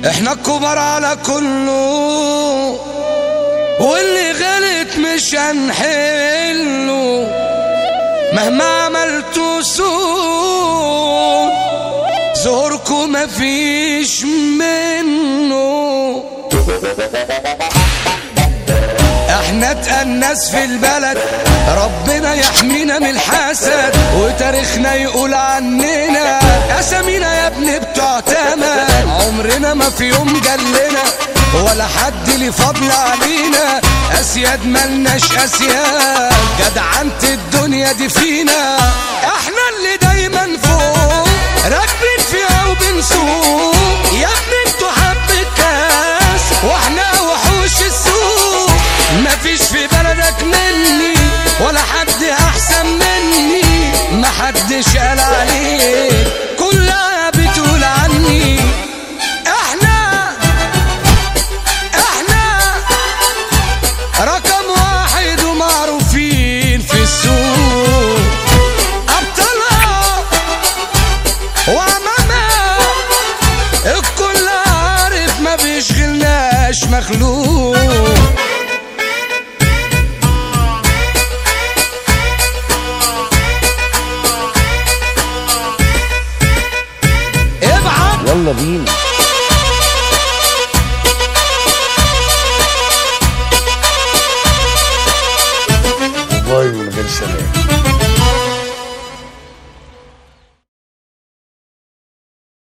احنا الكبار على كله واللي غلط مش هنحله مهما عملتوا سوء زوركم مفيش منه احنا اتقناس في البلد ربنا يحمينا من الحسد وتاريخنا يقول عننا اسامينا يا ابني بتوع تمن عمرنا ما في يوم جلنا ولا حد ليه فضل علينا اسياد ملناش اسياد جدعنت الدنيا دي فينا احنا اللي دايما فوق راكبين فيها وبنسوق يا ابني انتوا حبة كاس واحنا وحوش السوق مفيش في بلدك مني ولا حد احسن مني محدش قال عليك كلها بتقول عني احنا احنا رقم واحد ومعروفين في السوق ابطالها وامامها الكل عارف ما بيشغلناش مخلوق ابعت يلا بينا